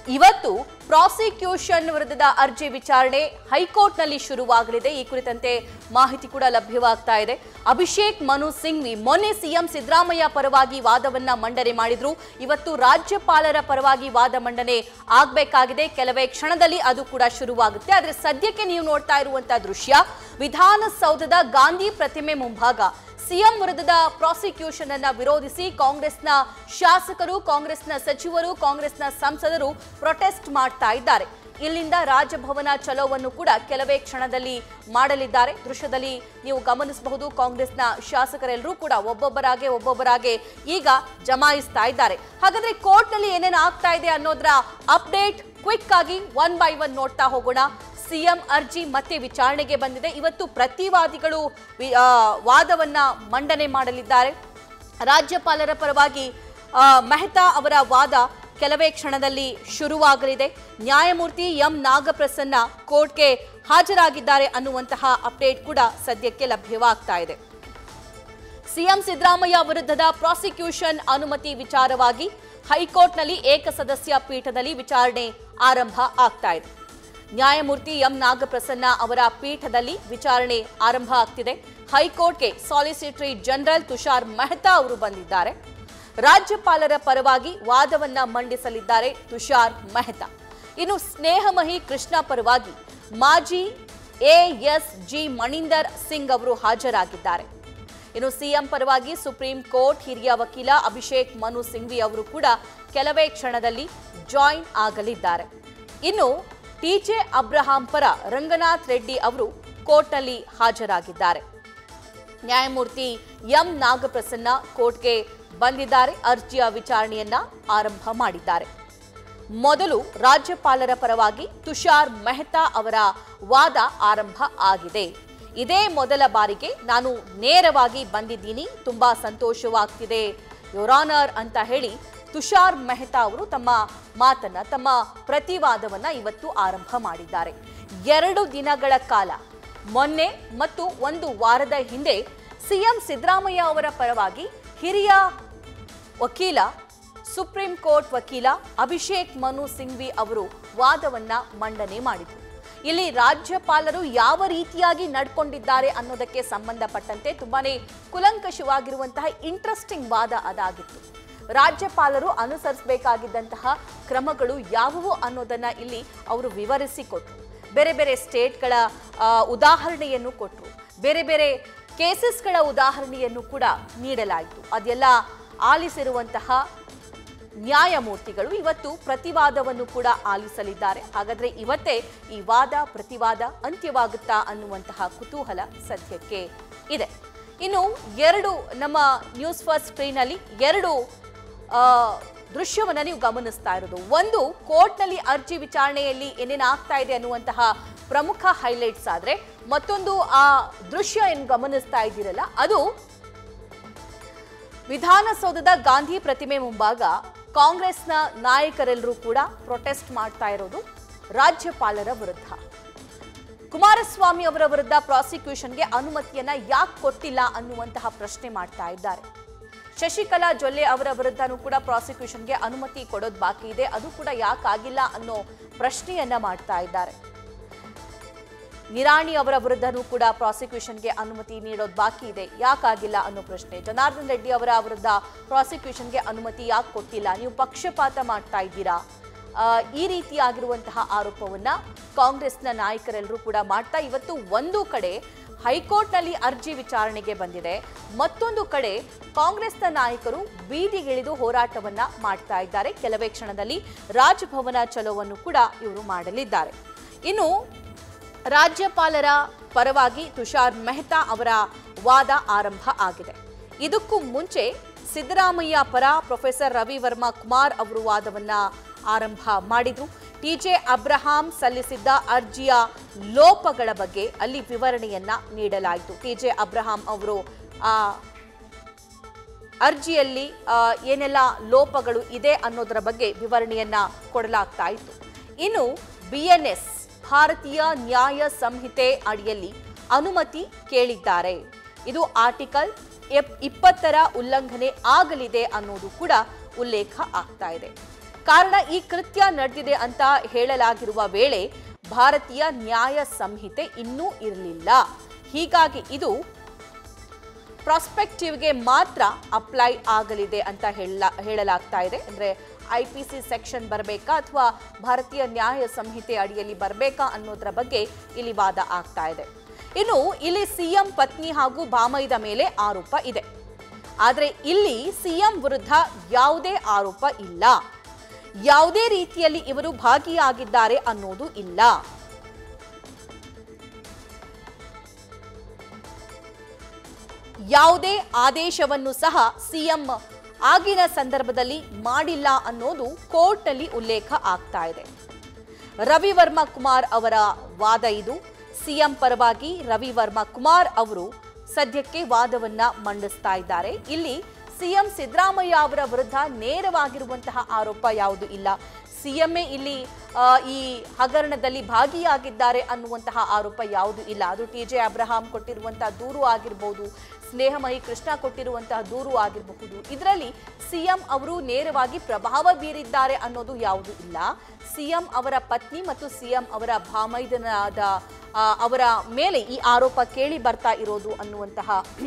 ಇವತ್ತು ಪ್ರಾಸಿಕ್ಯೂಷನ್ ವಿರುದ್ಧದ ಅರ್ಜಿ ವಿಚಾರಣೆ ಹೈಕೋರ್ಟ್ನಲ್ಲಿ ಶುರುವಾಗಲಿದೆ ಈ ಕುರಿತಂತೆ ಮಾಹಿತಿ ಕೂಡ ಲಭ್ಯವಾಗ್ತಾ ಇದೆ ಅಭಿಷೇಕ್ ಮನು ಸಿಂಘ್ವಿ ಮೊನ್ನೆ ಸಿಎಂ ಸಿದ್ದರಾಮಯ್ಯ ಪರವಾಗಿ ವಾದವನ್ನ ಮಂಡನೆ ಮಾಡಿದ್ರು ಇವತ್ತು ರಾಜ್ಯಪಾಲರ ಪರವಾಗಿ ವಾದ ಮಂಡನೆ ಆಗಬೇಕಾಗಿದೆ ಕೆಲವೇ ಕ್ಷಣದಲ್ಲಿ ಅದು ಕೂಡ ಶುರುವಾಗುತ್ತೆ ಆದರೆ ಸದ್ಯಕ್ಕೆ ನೀವು ನೋಡ್ತಾ ಇರುವಂತಹ ದೃಶ್ಯ ವಿಧಾನಸೌಧದ ಗಾಂಧಿ ಪ್ರತಿಮೆ ಮುಂಭಾಗ ಸಿಎಂ ವಿರುದ್ಧದ ಪ್ರಾಸಿಕ್ಯೂಷನ್ ಅನ್ನ ವಿರೋಧಿಸಿ ಕಾಂಗ್ರೆಸ್ನ ಶಾಸಕರು ಕಾಂಗ್ರೆಸ್ನ ಸಚಿವರು ಕಾಂಗ್ರೆಸ್ನ ಸಂಸದರು ಪ್ರೊಟೆಸ್ಟ್ ಮಾಡ್ತಾ ಇದ್ದಾರೆ ಇಲ್ಲಿಂದ ರಾಜಭವನ ಚಲೋವನ್ನು ಕೂಡ ಕೆಲವೇ ಕ್ಷಣದಲ್ಲಿ ಮಾಡಲಿದ್ದಾರೆ ದೃಶ್ಯದಲ್ಲಿ ನೀವು ಗಮನಿಸಬಹುದು ಕಾಂಗ್ರೆಸ್ನ ಶಾಸಕರೆಲ್ಲರೂ ಕೂಡ ಒಬ್ಬೊಬ್ಬರಾಗೆ ಒಬ್ಬೊಬ್ಬರಾಗೆ ಈಗ ಜಮಾಯಿಸ್ತಾ ಇದ್ದಾರೆ ಹಾಗಾದ್ರೆ ಕೋರ್ಟ್ನಲ್ಲಿ ಏನೇನು ಆಗ್ತಾ ಇದೆ ಅನ್ನೋದರ ಅಪ್ಡೇಟ್ ಕ್ವಿಕ್ ಆಗಿ ಒನ್ ಬೈ ಒನ್ ನೋಡ್ತಾ ಹೋಗೋಣ ಸಿಎಂ ಅರ್ಜಿ ಮತ್ತೆ ವಿಚಾರಣೆಗೆ ಬಂದಿದೆ ಇವತ್ತು ಪ್ರತಿವಾದಿಗಳು ವಿ- ಆ, ವಾದವನ್ನ ಮಂಡನೆ ಮಾಡಲಿದ್ದಾರೆ ರಾಜ್ಯಪಾಲರ ಪರವಾಗಿ ಆ, ಮೆಹ್ತಾ ಅವರ ವಾದ ಕೆಲವೇ ಕ್ಷಣದಲ್ಲಿ ಶುರುವಾಗಲಿದೆ ನ್ಯಾಯಮೂರ್ತಿ ಎಂ ನಾಗಪ್ರಸನ್ನ ಕೋರ್ಟ್ಗೆ ಹಾಜರಾಗಿದ್ದಾರೆ ಅನ್ನುವಂತಹ ಅಪ್ಡೇಟ್ ಕೂಡ ಸದ್ಯಕ್ಕೆ ಲಭ್ಯವಾಗ್ತಾ ಇದೆ ಸಿಎಂ ಸಿದ್ದರಾಮಯ್ಯ ವಿರುದ್ಧದ ಪ್ರಾಸಿಕ್ಯೂಷನ್ ಅನುಮತಿ ವಿಚಾರವಾಗಿ ಹೈಕೋರ್ಟ್ನಲ್ಲಿ ಏಕಸದಸ್ಯ ಪೀಠದಲ್ಲಿ ವಿಚಾರಣೆ ಆರಂಭ ಆಗ್ತಾ ಇದೆ ನ್ಯಾಯಮೂರ್ತಿ ಎಂ ನಾಗಪ್ರಸನ್ನ ಅವರ ಪೀಠದಲ್ಲಿ ವಿಚಾರಣೆ ಆರಂಭ ಆಗ್ತಿದೆ ಹೈಕೋರ್ಟ್ಗೆ ಸಾಲಿಸಿಟರಿ ಜನರಲ್ ತುಷಾರ್ ಮೆಹ್ತಾ ಅವರು ಬಂದಿದ್ದಾರೆ ರಾಜ್ಯಪಾಲರ ಪರವಾಗಿ ವಾದವನ್ನ ಮಂಡಿಸಲಿದ್ದಾರೆ ತುಷಾರ್ ಮೆಹ್ತಾ ಇನ್ನು ಸ್ನೇಹಮಹಿ ಕೃಷ್ಣ ಪರವಾಗಿ ಮಾಜಿ ಎಎಸ್ ಜಿ ಮಣಿಂದರ್ ಸಿಂಗ್ ಅವರು ಹಾಜರಾಗಿದ್ದಾರೆ ಇನ್ನು ಸಿಎಂ ಪರವಾಗಿ ಸುಪ್ರೀಂ ಕೋರ್ಟ್ ಹಿರಿಯ ವಕೀಲ ಅಭಿಷೇಕ್ ಮನು ಸಿಂಘ್ವಿ ಅವರು ಕೂಡ ಕೆಲವೇ ಕ್ಷಣದಲ್ಲಿ ಜಾಯಿನ್ ಆಗಲಿದ್ದಾರೆ ಇನ್ನು ಟಿಜೆ ಅಬ್ರಹಾಂ ಪರ ರಂಗನಾಥ್ ರೆಡ್ಡಿ ಅವರು ಕೋರ್ಟ್ನಲ್ಲಿ ಹಾಜರಾಗಿದ್ದಾರೆ ನ್ಯಾಯಮೂರ್ತಿ ಎಂ ನಾಗಪ್ರಸನ್ನ ಕೋರ್ಟ್ಗೆ ಬಂದಿದ್ದಾರೆ ಅರ್ಜಿಯ ವಿಚಾರಣೆಯನ್ನ ಆರಂಭ ಮಾಡಿದ್ದಾರೆ ಮೊದಲು ರಾಜ್ಯಪಾಲರ ಪರವಾಗಿ ತುಷಾರ್ ಮೆಹ್ತಾ ಅವರ ವಾದ ಆರಂಭ ಆಗಿದೆ ಇದೇ ಮೊದಲ ಬಾರಿಗೆ ನಾನು ನೇರವಾಗಿ ಬಂದಿದ್ದೀನಿ ತುಂಬಾ ಸಂತೋಷವಾಗ್ತಿದೆ ಯೋರಾನರ್ ಅಂತ ಹೇಳಿ ತುಷಾರ್ ಮೆಹ್ತಾ ಅವರು ತಮ್ಮ ಮಾತನ್ನ ತಮ್ಮ ಪ್ರತಿವಾದವನ್ನ ಇವತ್ತು ಆರಂಭ ಮಾಡಿದ್ದಾರೆ ಎರಡು ದಿನಗಳ ಕಾಲ ಮೊನ್ನೆ ಮತ್ತು ಒಂದು ವಾರದ ಹಿಂದೆ ಸಿಎಂ ಸಿದ್ದರಾಮಯ್ಯ ಅವರ ಪರವಾಗಿ ಹಿರಿಯ ವಕೀಲ ಸುಪ್ರೀಂ ಕೋರ್ಟ್ ವಕೀಲ ಅಭಿಷೇಕ್ ಮನು ಸಿಂಘ್ವಿ ಅವರು ವಾದವನ್ನ ಮಂಡನೆ ಮಾಡಿದರು ಇಲ್ಲಿ ರಾಜ್ಯಪಾಲರು ಯಾವ ರೀತಿಯಾಗಿ ನಡ್ಕೊಂಡಿದ್ದಾರೆ ಅನ್ನೋದಕ್ಕೆ ಸಂಬಂಧಪಟ್ಟಂತೆ ತುಂಬಾನೇ ಕುಲಂಕಷವಾಗಿರುವಂತಹ ಇಂಟ್ರೆಸ್ಟಿಂಗ್ ವಾದ ಅದಾಗಿತ್ತು ರಾಜ್ಯಪಾಲರು ಅನುಸರಿಸಬೇಕಾಗಿದ್ದಂತಹ ಕ್ರಮಗಳು ಯಾವುವು ಅನ್ನೋದನ್ನ ಇಲ್ಲಿ ಅವರು ವಿವರಿಸಿಕೊಟ್ರು ಬೇರೆ ಬೇರೆ ಸ್ಟೇಟ್ಗಳ ಆ, ಉದಾಹರಣೆಯನ್ನು ಕೊಟ್ಟರು ಬೇರೆ ಬೇರೆ ಕೇಸಸ್ಗಳ ಉದಾಹರಣೆಯನ್ನು ಕೂಡ ನೀಡಲಾಯಿತು ಅದೆಲ್ಲ ಆಲಿಸಿರುವಂತಹ ನ್ಯಾಯಮೂರ್ತಿಗಳು ಇವತ್ತು ಪ್ರತಿವಾದವನ್ನು ಕೂಡ ಆಲಿಸಲಿದ್ದಾರೆ ಹಾಗಾದ್ರೆ ಇವತ್ತೇ ಈ ವಾದ ಪ್ರತಿವಾದ ಅಂತ್ಯವಾಗುತ್ತಾ ಅನ್ನುವಂತಹ ಕುತೂಹಲ ಸದ್ಯಕ್ಕೆ ಇದೆ ಇನ್ನು ಎರಡು ನಮ್ಮ ನ್ಯೂಸ್ ಫಸ್ಟ್ ಸ್ಕ್ರೀನಲ್ಲಿ ಎರಡು ಆ, ದೃಶ್ಯವನ್ನ ನೀವು ಗಮನಿಸ್ತಾ ಇರೋದು ಒಂದು ಕೋರ್ಟ್ನಲ್ಲಿ ಅರ್ಜಿ ವಿಚಾರಣೆಯಲ್ಲಿ ಏನೇನು ಆಗ್ತಾ ಇದೆ ಅನ್ನುವಂತಹ ಪ್ರಮುಖ ಹೈಲೈಟ್ಸ್ ಆದ್ರೆ ಮತ್ತೊಂದು ಆ ದೃಶ್ಯ ಏನು ಗಮನಿಸ್ತಾ ಇದ್ದೀರಲ್ಲ ಅದು ವಿಧಾನಸೌಧದ ಗಾಂಧಿ ಪ್ರತಿಮೆ ಮುಂಭಾಗ ಕಾಂಗ್ರೆಸ್ನ ನಾಯಕರೆಲ್ಲರೂ ಕೂಡ ಪ್ರೊಟೆಸ್ಟ್ ಮಾಡ್ತಾ ಇರೋದು ರಾಜ್ಯಪಾಲರ ವಿರುದ್ಧ ಕುಮಾರಸ್ವಾಮಿ ಅವರ ವಿರುದ್ಧ ಪ್ರಾಸಿಕ್ಯೂಷನ್ಗೆ ಅನುಮತಿಯನ್ನ ಯಾಕೆ ಕೊಟ್ಟಿಲ್ಲ ಅನ್ನುವಂತಹ ಪ್ರಶ್ನೆ ಮಾಡ್ತಾ ಇದ್ದಾರೆ ಶಶಿಕಲಾ ಜೊಲ್ಲೆ ಅವರ ವಿರುದ್ಧನೂ ಕೂಡ ಪ್ರಾಸಿಕ್ಯೂಷನ್ಗೆ ಅನುಮತಿ ಕೊಡೋದು ಬಾಕಿ ಇದೆ ಅದು ಕೂಡ ಯಾಕಾಗಿಲ್ಲ ಅನ್ನೋ ಪ್ರಶ್ನೆಯನ್ನ ಮಾಡ್ತಾ ಇದ್ದಾರೆ ನಿರಾಣಿ ಅವರ ವಿರುದ್ಧನೂ ಕೂಡ ಪ್ರಾಸಿಕ್ಯೂಷನ್ಗೆ ಅನುಮತಿ ನೀಡೋದು ಬಾಕಿ ಇದೆ ಯಾಕಾಗಿಲ್ಲ ಅನ್ನೋ ಪ್ರಶ್ನೆ ಜನಾರ್ದನ್ ರೆಡ್ಡಿ ಅವರ ವಿರುದ್ಧ ಪ್ರಾಸಿಕ್ಯೂಷನ್ಗೆ ಅನುಮತಿ ಯಾಕೆ ಕೊಟ್ಟಿಲ್ಲ ನೀವು ಪಕ್ಷಪಾತ ಮಾಡ್ತಾ ಇದ್ದೀರಾ ಆ, ಈ ರೀತಿಯಾಗಿರುವಂತಹ ಆರೋಪವನ್ನ ಕಾಂಗ್ರೆಸ್ನ ನಾಯಕರೆಲ್ಲರೂ ಕೂಡ ಮಾಡ್ತಾ ಇವತ್ತು ಒಂದು ಕಡೆ ಹೈಕೋರ್ಟ್ನಲ್ಲಿ ಅರ್ಜಿ ವಿಚಾರಣೆಗೆ ಬಂದಿದೆ ಮತ್ತೊಂದು ಕಡೆ ಕಾಂಗ್ರೆಸ್ನ ನಾಯಕರು ಬೀದಿಗಿಳಿದು ಹೋರಾಟವನ್ನ ಮಾಡ್ತಾ ಇದ್ದಾರೆ ಕೆಲವೇ ಕ್ಷಣದಲ್ಲಿ ರಾಜಭವನ ಚಲೋವನ್ನು ಕೂಡ ಇವರು ಮಾಡಲಿದ್ದಾರೆ ಇನ್ನು ರಾಜ್ಯಪಾಲರ ಪರವಾಗಿ ತುಷಾರ್ ಮೆಹ್ತಾ ಅವರ ವಾದ ಆರಂಭ ಆಗಿದೆ ಇದಕ್ಕೂ ಮುಂಚೆ ಸಿದ್ದರಾಮಯ್ಯ ಪರ ಪ್ರೊಫೆಸರ್ ರವಿ ವರ್ಮಾ ಕುಮಾರ್ ಅವರು ವಾದವನ್ನ ಆರಂಭ ಮಾಡಿದ್ರು ಟಿಜೆ ಅಬ್ರಹಾಂ ಸಲ್ಲಿಸಿದ್ದ ಅರ್ಜಿಯ ಲೋಪಗಳ ಬಗ್ಗೆ ಅಲ್ಲಿ ವಿವರಣೆಯನ್ನ ನೀಡಲಾಯಿತು ಟಿಜೆ ಅಬ್ರಹಾಂ ಅವರು ಆ ಅರ್ಜಿಯಲ್ಲಿ ಆ, ಏನೆಲ್ಲ ಲೋಪಗಳು ಇದೆ ಅನ್ನೋದರ ಬಗ್ಗೆ ವಿವರಣೆಯನ್ನ ಕೊಡಲಾಗ್ತಾ ಇತ್ತು ಇನ್ನು ಬಿಎನ್ಎಸ್ ಭಾರತೀಯ ನ್ಯಾಯ ಸಂಹಿತೆ ಅಡಿಯಲ್ಲಿ ಅನುಮತಿ ಕೇಳಿದ್ದಾರೆ ಇದು ಆರ್ಟಿಕಲ್ ಎಪ್- ಇಪ್ಪತ್ತರ ಉಲ್ಲಂಘನೆ ಆಗಲಿದೆ ಅನ್ನೋದು ಕೂಡ ಉಲ್ಲೇಖ ಆಗ್ತಾ ಇದೆ ಕಾರಣ ಈ ಕೃತ್ಯ ನಡೆದಿದೆ ಅಂತ ಹೇಳಲಾಗಿರುವ ವೇಳೆ ಭಾರತೀಯ ನ್ಯಾಯ ಸಂಹಿತೆ ಇನ್ನೂ ಇರಲಿಲ್ಲ ಹೀಗಾಗಿ ಇದು ಪ್ರಾಸ್ಪೆಕ್ಟಿವ್ಗೆ ಮಾತ್ರ ಅಪ್ಲೈ ಆಗಲಿದೆ ಅಂತ ಹೇಳ ಹೇಳಲಾಗ್ತಾ ಇದೆ ಅಂದ್ರೆ ಐ ಪಿ ಸಿ ಸೆಕ್ಷನ್ ಬರಬೇಕಾ ಅಥವಾ ಭಾರತೀಯ ನ್ಯಾಯ ಸಂಹಿತೆ ಅಡಿಯಲ್ಲಿ ಬರಬೇಕಾ ಅನ್ನೋದರ ಬಗ್ಗೆ ಇಲ್ಲಿ ವಾದ ಆಗ್ತಾ ಇದೆ ಇನ್ನು ಇಲ್ಲಿ ಸಿಎಂ ಪತ್ನಿ ಹಾಗೂ ಬಾಮೈದ ಮೇಲೆ ಆರೋಪ ಇದೆ ಆದರೆ ಇಲ್ಲಿ ಸಿಎಂ ವಿರುದ್ಧ ಯಾವುದೇ ಆರೋಪ ಇಲ್ಲ ಯಾವುದೇ ರೀತಿಯಲ್ಲಿ ಇವರು ಭಾಗಿಯಾಗಿದ್ದಾರೆ ಅನ್ನೋದು ಇಲ್ಲ ಯಾವುದೇ ಆದೇಶವನ್ನು ಸಹ ಸಿಎಂ ಆಗಿನ ಸಂದರ್ಭದಲ್ಲಿ ಮಾಡಿಲ್ಲ ಅನ್ನೋದು ಕೋರ್ಟ್ನಲ್ಲಿ ಉಲ್ಲೇಖ ಆಗ್ತಾ ಇದೆ ರವಿ ವರ್ಮ ಕುಮಾರ್ ಅವರ ವಾದ ಇದು ಸಿಎಂ ಪರವಾಗಿ ರವಿ ವರ್ಮ ಕುಮಾರ್ ಅವರು ಸದ್ಯಕ್ಕೆ ವಾದವನ್ನ ಮಂಡಿಸ್ತಾ ಇದ್ದಾರೆ ಇಲ್ಲಿ ಸಿಎಂ ಸಿದ್ದರಾಮಯ್ಯ ಅವರ ವಿರುದ್ಧ ನೇರವಾಗಿರುವಂತಹ ಆರೋಪ ಯಾವುದು ಇಲ್ಲ ಸಿಎಂಎ ಇಲ್ಲಿ ಆ, ಈ ಹಗರಣದಲ್ಲಿ ಭಾಗಿಯಾಗಿದ್ದಾರೆ ಅನ್ನುವಂತಹ ಆರೋಪ ಯಾವುದು ಇಲ್ಲ ಅದು ಟಿ ಜೆ ಅಬ್ರಹಾಂ ಕೊಟ್ಟಿರುವಂತಹ ದೂರು ಆಗಿರ್ಬೋದು ಸ್ನೇಹಮಯಿ ಕೃಷ್ಣ ಕೊಟ್ಟಿರುವಂತಹ ದೂರು ಆಗಿರಬಹುದು ಇದರಲ್ಲಿ ಸಿಎಂ ಅವರು ನೇರವಾಗಿ ಪ್ರಭಾವ ಬೀರಿದ್ದಾರೆ ಅನ್ನೋದು ಯಾವುದು ಇಲ್ಲ ಸಿಎಂ ಅವರ ಪತ್ನಿ ಮತ್ತು ಸಿಎಂ ಅವರ ಭಾಮೈದನಾದ ಆ, ಅವರ ಮೇಲೆ ಈ ಆರೋಪ ಕೇಳಿ ಬರ್ತಾ ಇರೋದು ಅನ್ನುವಂತಹ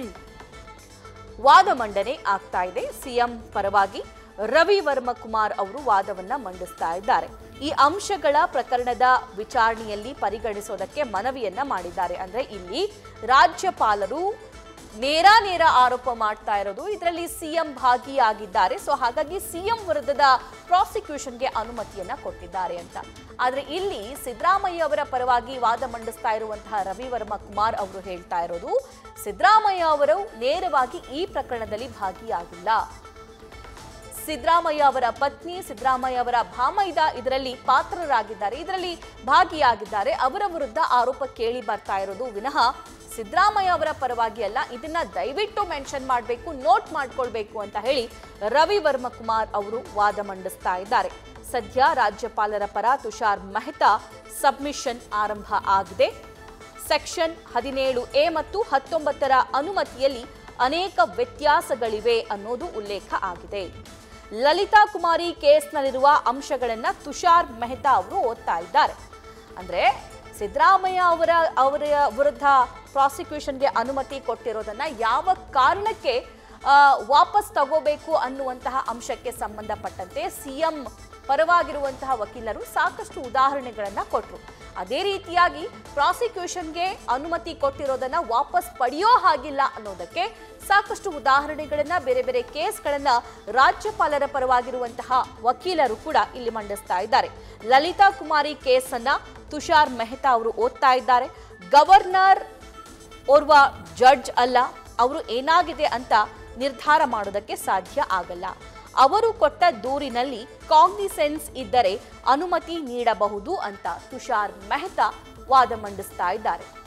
ವಾದ ಮಂಡನೆ ಆಗ್ತಾ ಇದೆ ಸಿಎಂ ಪರವಾಗಿ ರವಿ ವರ್ಮ ಕುಮಾರ್ ಅವರು ವಾದವನ್ನ ಮಂಡಿಸ್ತಾ ಇದ್ದಾರೆ ಈ ಅಂಶಗಳ ಪ್ರಕರಣದ ವಿಚಾರಣೆಯಲ್ಲಿ ಪರಿಗಣಿಸೋದಕ್ಕೆ ಮನವಿಯನ್ನ ಮಾಡಿದ್ದಾರೆ ಅಂದ್ರೆ ಇಲ್ಲಿ ರಾಜ್ಯಪಾಲರು ನೇರ ನೇರ ಆರೋಪ ಮಾಡ್ತಾ ಇರೋದು ಇದರಲ್ಲಿ ಸಿಎಂ ಭಾಗಿಯಾಗಿದ್ದಾರೆ ಸೊ ಹಾಗಾಗಿ ಸಿಎಂ ವಿರುದ್ಧದ ಪ್ರಾಸಿಕ್ಯೂಷನ್ಗೆ ಅನುಮತಿಯನ್ನ ಕೊಟ್ಟಿದ್ದಾರೆ ಅಂತ ಆದ್ರೆ ಇಲ್ಲಿ ಸಿದ್ದರಾಮಯ್ಯ ಅವರ ಪರವಾಗಿ ವಾದ ಮಂಡಿಸ್ತಾ ಇರುವಂತಹ ರವಿ ವರ್ಮ ಕುಮಾರ್ ಅವರು ಹೇಳ್ತಾ ಇರೋದು ಸಿದ್ದರಾಮಯ್ಯ ಅವರು ನೇರವಾಗಿ ಈ ಪ್ರಕರಣದಲ್ಲಿ ಭಾಗಿಯಾಗಿಲ್ಲ ಸಿದ್ದರಾಮಯ್ಯ ಅವರ ಪತ್ನಿ ಸಿದ್ದರಾಮಯ್ಯ ಅವರ ಭಾಮೈದ ಇದರಲ್ಲಿ ಪಾತ್ರರಾಗಿದ್ದಾರೆ ಇದರಲ್ಲಿ ಭಾಗಿಯಾಗಿದ್ದಾರೆ ಅವರ ವಿರುದ್ಧ ಆರೋಪ ಕೇಳಿ ಬರ್ತಾ ಇರೋದು ವಿನಃ ಸಿದ್ದರಾಮಯ್ಯ ಅವರ ಪರವಾಗಿ ಅಲ್ಲ ಇದನ್ನ ದಯವಿಟ್ಟು ಮೆನ್ಷನ್ ಮಾಡಬೇಕು ನೋಟ್ ಮಾಡ್ಕೊಳ್ಬೇಕು ಅಂತ ಹೇಳಿ ರವಿ ವರ್ಮ ಕುಮಾರ್ ಅವರು ವಾದ ಮಂಡಿಸ್ತಾ ಇದ್ದಾರೆ ಸದ್ಯ ರಾಜ್ಯಪಾಲರ ಪರ ತುಷಾರ್ ಮೆಹ್ತಾ ಸಬ್ಮಿಷನ್ ಆರಂಭ ಆಗಿದೆ ಸೆಕ್ಷನ್ ಹದಿನೇಳು ಎ ಮತ್ತು ಹತ್ತೊಂಬತ್ತರ ಅನುಮತಿಯಲ್ಲಿ ಅನೇಕ ವ್ಯತ್ಯಾಸಗಳಿವೆ ಅನ್ನೋದು ಉಲ್ಲೇಖ ಆಗಿದೆ ಲಲಿತಾ ಕುಮಾರಿ ಕೇಸ್ನಲ್ಲಿರುವ ಅಂಶಗಳನ್ನ ತುಷಾರ್ ಮೆಹ್ತಾ ಅವರು ಓದ್ತಾ ಇದ್ದಾರೆ ಅಂದ್ರೆ ಸಿದ್ದರಾಮಯ್ಯ ಅವರ ಅವರ ವಿರುದ್ಧ ಪ್ರಾಸಿಕ್ಯೂಷನ್ಗೆ ಅನುಮತಿ ಕೊಟ್ಟಿರೋದನ್ನ ಯಾವ ಕಾರಣಕ್ಕೆ ಆ, ವಾಪಸ್ ತಗೋಬೇಕು ಅನ್ನುವಂತಹ ಅಂಶಕ್ಕೆ ಸಂಬಂಧಪಟ್ಟಂತೆ ಸಿಎಂ ಪರವಾಗಿರುವಂತಹ ವಕೀಲರು ಸಾಕಷ್ಟು ಉದಾಹರಣೆಗಳನ್ನ ಕೊಟ್ಟರು ಅದೇ ರೀತಿಯಾಗಿ ಪ್ರಾಸಿಕ್ಯೂಷನ್ಗೆ ಅನುಮತಿ ಕೊಟ್ಟಿರೋದನ್ನ ವಾಪಸ್ ಪಡೆಯೋ ಹಾಗಿಲ್ಲ ಅನ್ನೋದಕ್ಕೆ ಸಾಕಷ್ಟು ಉದಾಹರಣೆಗಳನ್ನ ಬೇರೆ ಬೇರೆ ಕೇಸ್ಗಳನ್ನ ರಾಜ್ಯಪಾಲರ ಪರವಾಗಿರುವಂತಹ ವಕೀಲರು ಕೂಡ ಇಲ್ಲಿ ಮಂಡಿಸ್ತಾ ಇದ್ದಾರೆ ಲಲಿತಾ ಕುಮಾರಿ ಕೇಸನ್ನ ತುಷಾರ್ ಮೆಹ್ತಾ ಅವರು ಓದ್ತಾ ಇದ್ದಾರೆ ಗವರ್ನರ್ ಓರ್ವ ಜಡ್ಜ್ ಅಲ್ಲ ಅವರು ಏನಾಗಿದೆ ಅಂತ ನಿರ್ಧಾರ ಮಾಡೋದಕ್ಕೆ ಸಾಧ್ಯ ಆಗಲ್ಲ ಅವರು ಕೊಟ್ಟ ದೂರಿನಲ್ಲಿ ಕಾಗ್ನಿಸೆನ್ಸ್ ಇದ್ದರೆ ಅನುಮತಿ ನೀಡಬಹುದು ಅಂತ ತುಷಾರ್ ಮೆಹ್ತಾ ವಾದ ಮಂಡಿಸ್ತಾ ಇದ್ದಾರೆ